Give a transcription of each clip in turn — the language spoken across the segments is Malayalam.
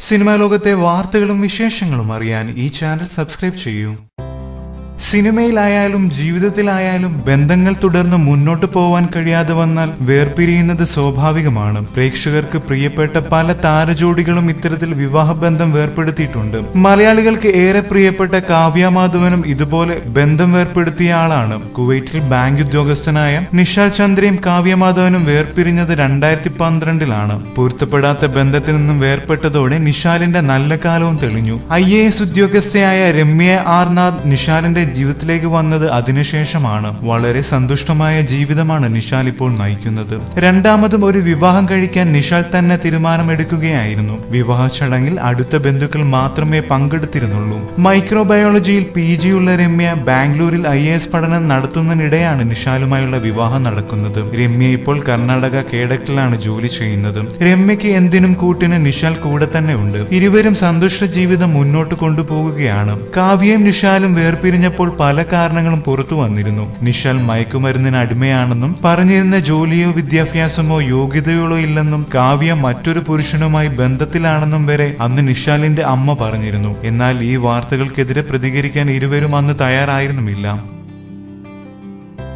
സിനിമാ ലോകത്തെ വാർത്തകളും വിശേഷങ്ങളും അറിയാൻ ഈ ചാനൽ സബ്സ്ക്രൈബ് ചെയ്യൂ സിനിമയിലായാലും ജീവിതത്തിലായാലും ബന്ധങ്ങൾ തുടർന്ന് മുന്നോട്ട് പോവാൻ കഴിയാതെ വന്നാൽ വേർപിരിയുന്നത് സ്വാഭാവികമാണ് പ്രേക്ഷകർക്ക് പ്രിയപ്പെട്ട പല താരജോഡികളും ഇത്തരത്തിൽ വിവാഹബന്ധം വേർപ്പെടുത്തിയിട്ടുണ്ട് മലയാളികൾക്ക് ഏറെ പ്രിയപ്പെട്ട കാവ്യ മാധവനും ഇതുപോലെ ബന്ധം വേർപ്പെടുത്തിയ ആളാണ് കുവൈറ്റിൽ ബാങ്ക് ഉദ്യോഗസ്ഥനായ നിഷാൽ ചന്ദ്രയും കാവ്യ മാധവനും വേർപിരിഞ്ഞത് രണ്ടായിരത്തി പന്ത്രണ്ടിലാണ് പൊരുത്തപ്പെടാത്ത ബന്ധത്തിൽ നിന്നും വേർപെട്ടതോടെ നിഷാലിന്റെ നല്ല കാലവും തെളിഞ്ഞു ഐ എ എസ് ഉദ്യോഗസ്ഥയായ രമ്യ ആർനാഥ് നിഷാലിന്റെ ജീവിതത്തിലേക്ക് വന്നത് അതിനുശേഷമാണ് വളരെ സന്തുഷ്ടമായ ജീവിതമാണ് നിഷാൽ ഇപ്പോൾ നയിക്കുന്നത് രണ്ടാമതും ഒരു വിവാഹം കഴിക്കാൻ നിഷാൽ തന്നെ തീരുമാനമെടുക്കുകയായിരുന്നു വിവാഹ ചടങ്ങിൽ അടുത്ത ബന്ധുക്കൾ മാത്രമേ പങ്കെടുത്തിരുന്നുള്ളൂ മൈക്രോബയോളജിയിൽ പി ജിയുള്ള രമ്യ ബാംഗ്ലൂരിൽ ഐ എ എസ് പഠനം നടത്തുന്നതിനിടെയാണ് നിഷാലുമായുള്ള വിവാഹം നടക്കുന്നത് രമ്യ ഇപ്പോൾ കർണാടക കേഡറ്റിലാണ് ജോലി ചെയ്യുന്നത് രമ്യയ്ക്ക് എന്തിനും കൂട്ടിന് നിഷാൽ കൂടെ തന്നെ ഉണ്ട് ഇരുവരും സന്തുഷ്ട ജീവിതം മുന്നോട്ട് കൊണ്ടുപോകുകയാണ് കാവ്യയും നിഷാലും വേർപിരിഞ്ഞപ്പോൾ പല കാരണങ്ങളും പുറത്തു വന്നിരുന്നു നിഷാൽ മയക്കുമരുന്നിന് അടിമയാണെന്നും പറഞ്ഞിരുന്ന ജോലിയോ വിദ്യാഭ്യാസമോ യോഗ്യതകളോ ഇല്ലെന്നും കാവ്യ മറ്റൊരു പുരുഷനുമായി ബന്ധത്തിലാണെന്നും വരെ അന്ന് നിഷാലിന്റെ അമ്മ പറഞ്ഞിരുന്നു എന്നാൽ ഈ വാർത്തകൾക്കെതിരെ പ്രതികരിക്കാൻ ഇരുവരും അന്ന് തയ്യാറായിരുന്നുമില്ല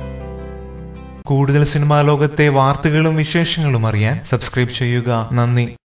കൂടുതൽ സിനിമാ ലോകത്തെ വാർത്തകളും വിശേഷങ്ങളും അറിയാൻ സബ്സ്ക്രൈബ് ചെയ്യുക നന്ദി